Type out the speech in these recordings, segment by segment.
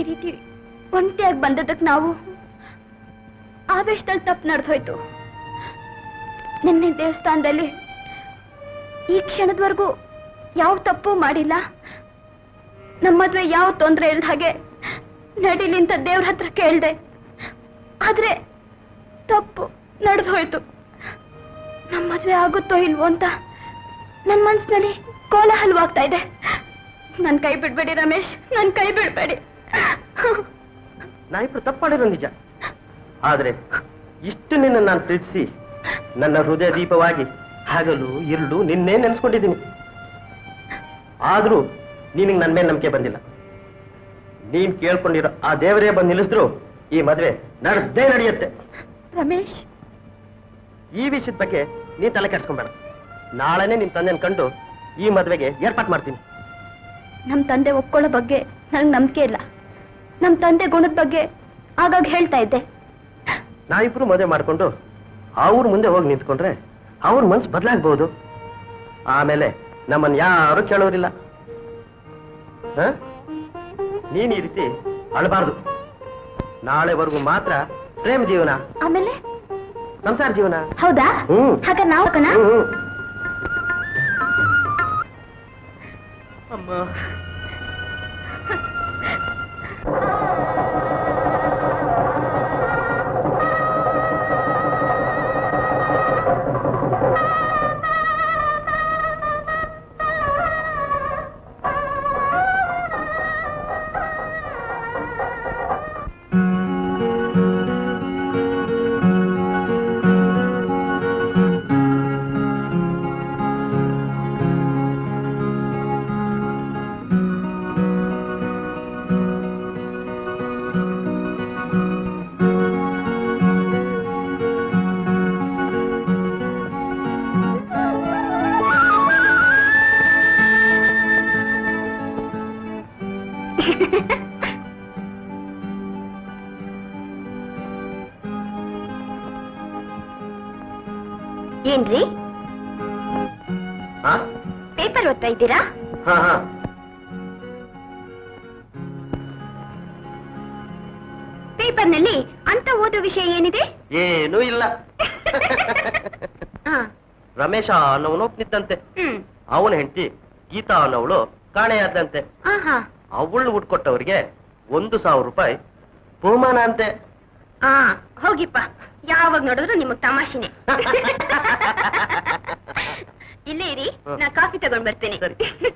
ರೀತಿ ಒಂಟಿಯಾಗಿ ಬಂದದಕ್ಕೆ ನಾವು ಆವೇಶದಲ್ಲಿ ತಪ್ಪು ನಡೆದೋಯ್ತು ನಿನ್ನೆ ದೇವಸ್ಥಾನದಲ್ಲಿ ಈ ಕ್ಷಣದವರೆಗೂ ಯಾವ ತಪ್ಪು ಮಾಡಿಲ್ಲ ನಮ್ಮ ಮದ್ವೆ ಯಾವ ತೊಂದರೆ ಇಲ್ದ ಹಾಗೆ ನಡೀಲಿ ಅಂತ ದೇವ್ರ ಹತ್ರ ಕೇಳ್ದೆ ಆದ್ರೆ ತಪ್ಪು ನಡೆದು ಹೋಯ್ತು ನಮ್ಮ ಮದ್ವೆ ಆಗುತ್ತೋ ಇಲ್ವೋ ಅಂತ ನನ್ನ ಮನ್ಸಿನಲ್ಲಿ ಕೋಲಾಹಲವಾಗ್ತಾ ಇದೆ ನನ್ ಕೈ ಬಿಡ್ಬೇಡಿ ರಮೇಶ್ ನನ್ ಕೈ ಬಿಡ್ಬೇಡಿ ನಾ ಇಬ್ರು ತಪ್ಪು ಮಾಡಿರೋ ನಿಜ ಆದ್ರೆ ಇಷ್ಟು ನಿನ್ನ ನಾನು ಪ್ರೀತಿಸಿ ನನ್ನ ಹೃದಯ ದೀಪವಾಗಿ ಹಗಲು ಇರುಳು ನಿನ್ನೆ ನೆನೆಸ್ಕೊಂಡಿದ್ದೀನಿ ಆದ್ರೂ ನಿನಗೆ ನನ್ನ ಮೇಲೆ ನಂಬಿಕೆ ಬಂದಿಲ್ಲ ನೀನ್ ಕೇಳ್ಕೊಂಡಿರೋ ಆ ದೇವರೇ ಬಂದು ನಿಲ್ಲಿಸಿದ್ರು ಈ ಮದ್ವೆ ನಡೆದೇ ನಡೆಯುತ್ತೆ ರಮೇಶ್ ಈ ವಿಷಯದ ಬಗ್ಗೆ ನೀನ್ ತಲೆ ಕೆಡ್ಸ್ಕೊಂಬೇಡ ನಾಳೆನೆ ನಿನ್ ತಂದೆನ ಕಂಡು ಈ ಮದ್ವೆಗೆ ಏರ್ಪಾಟ್ ಮಾಡ್ತೀನಿ ನಮ್ ತಂದೆ ಒಪ್ಕೊಳ್ಳೋ ಬಗ್ಗೆ ನಂಗೆ ನಂಬಿಕೆ ಇಲ್ಲ ನಮ್ ತಂದೆ ಗುಣದ ಬಗ್ಗೆ ಆಗಾಗ ಹೇಳ್ತಾ ಇದ್ದೆ ನಾವಿಬ್ರು ಮದುವೆ ಮಾಡ್ಕೊಂಡು ಅವ್ರ ಮುಂದೆ ಹೋಗಿ ನಿಂತ್ಕೊಂಡ್ರೆ ಅವ್ರ ಮನ್ಸು ಬದಲಾಗ್ಬಹುದು ಆಮೇಲೆ ನಮ್ಮನ್ನ ಯಾರು ಕೇಳೋರಿಲ್ಲ ಹ? ನೀನ್ ಈ ರೀತಿ ಅಳಬಾರ್ದು ನಾಳೆವರೆಗೂ ಮಾತ್ರ ಪ್ರೇಮ ಜೀವನ ಆಮೇಲೆ ಸಂಸಾರ ಜೀವನ ಹೌದಾ ಹ್ಮ್. ಹಾಗಾದ್ರೆ ನಾವು ಕಣ ಹ್ಮ್, ಹ್ಮ್. ಅಮ್ಮ ಏನ್ರಿ ಹಾ ಪೇಪರ್ ಓದ್ತಾ ಇದ್ದೀರಾ ಹಾ ಹಾ ಪೇಪರ್ನಲ್ಲಿ ಅಂತ ಓದೋ ವಿಷಯ ಏನಿದೆ ಏನೂ ಇಲ್ಲ ಹಾ ರಮೇಶ ಅನ್ನೋನು ಒಪ್ನಿದ್ದಂತೆ ಹ್ಮ್ ಅವನ ಹೆಂಡತಿ ಗೀತಾ ಅನ್ನೋವಳು ಕಾಣೆಯಾದಂತೆ ಆಹಾ ಅವಳು ಉಟ್ಕೊಟ್ಟವ್ರಿಗೆ ಒಂದು ಸಾವಿರ ರೂಪಾಯಿ ಬಹುಮಾನ ಅಂತೆ ಆ ಹೋಗಿಪ್ಪ ಯಾವಾಗ ನೋಡಿದ್ರು ನಿಮಗ್ ತಮಾಷೆನೆ ಇಲ್ಲೇ ಇರಿ ಹ. ನಾ ಕಾಫಿ ತಗೊಂಡ್ ಬರ್ತೇನೆ ಸರಿ.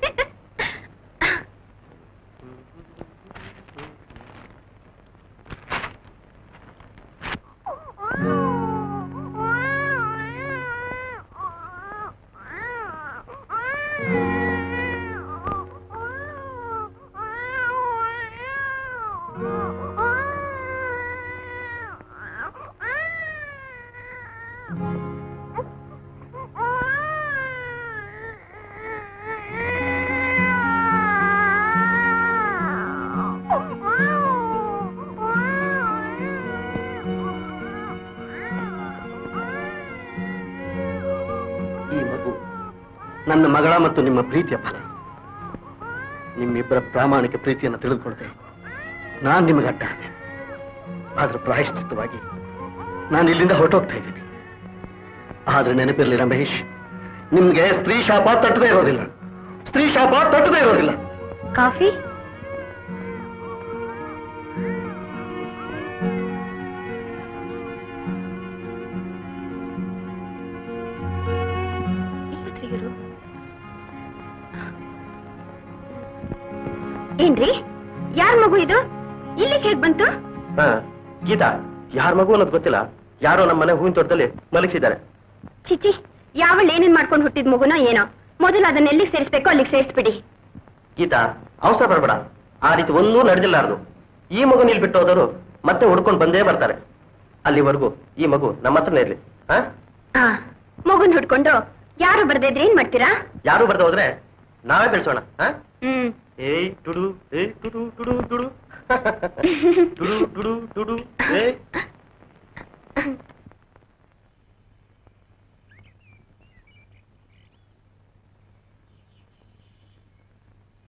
ಈ ಮಗು ನನ್ನ ಮಗಳ ಮತ್ತು ನಿಮ್ಮ ಪ್ರೀತಿಯ ಫಲ ನಿಮ್ಮಿಬ್ಬರ ಪ್ರಾಮಾಣಿಕ ಪ್ರೀತಿಯನ್ನು ತಿಳಿದುಕೊಳ್ಳದೆ ನಾನು ನಿಮಗೆ ಅಡ್ಡ ಆದೆ ಆದ್ರೆ ಪ್ರಾಯಶ್ಚಿತ್ತವಾಗಿ ನಾನು ಇಲ್ಲಿಂದ ಹೊರಟೋಗ್ತಾ ಇದ್ದೀನಿ ಆದ್ರೆ ನೆನಪಿರಲಿ ರಮೇಶ್ ನಿಮ್ಗೆ ಸ್ತ್ರೀ ಶಾಪ ತಟ್ಟದೇ ಇರೋದಿಲ್ಲ ಸ್ತ್ರೀ ಶಾಪ ತಟ್ಟದೇ ಇರೋದಿಲ್ಲ ಕಾಫಿ ಇವತ್ತು ಇರು. ಏನ್ರಿ ಯಾರ್ ಮಗು ಇದು ಇಲ್ಲಿಗೆ ಹೇಗ್ ಬಂತು ಹಾ ಗೀತಾ ಯಾರ ಮಗು ಅನ್ನೋದು ಗೊತ್ತಿಲ್ಲ ಯಾರೋ ನಮ್ಮ ಮನೆ ಹೂವಿನ ತೋಟದಲ್ಲಿ ಮಲಗಿಸಿದ್ದಾರೆ ಚಿಚಿ ಯಾವಳು ಏನೇನ್ ಮಾಡ್ಕೊಂಡು ಹುಟ್ಟಿದ ಮಗುನೋ ಏನೋ ಮೊದಲು ಅದನ್ನ ಎಲ್ಲಿಗೆ ಸೇರಿಸ್ಬೇಕೋ ಅಲ್ಲಿಗೆ ಸೇರಿಸ್ಬಿಡಿ ಗೀತಾ ಅವಸರ ಬರಬೇಡ ಆ ರೀತಿ ಒಂದೂ ನಡೆದಿಲ್ಲಾರದು ಈ ಮಗು ನಿಲ್ ಬಿಟ್ಟು ಹೋದವರು ಮತ್ತೆ ಹುಡ್ಕೊಂಡು ಬಂದೇ ಬರ್ತಾರೆ ಅಲ್ಲಿವರೆಗೂ ಈ ಮಗು ನಮ್ಮ ಹತ್ರನೇ ಇರ್ಲಿ ಹಾ ಆ ಮಗುನ್ ಹುಡ್ಕೊಂಡು ಯಾರು ಬರ್ದಿದ್ರೆ ಏನ್ ಮಾಡ್ತೀರಾ ಯಾರು ಬರ್ದ ಹೋದ್ರೆ ನಾವೇ ಬೆಳೆಸೋಣ ಹಾ ಹ್ಮ್ ಏಯ್ ಟುಡು ಏಯ್ ಟುಡು ಟುಡು ಟುಡು ಟುಡು ಟುಡು ಟುಡು ಏಯ್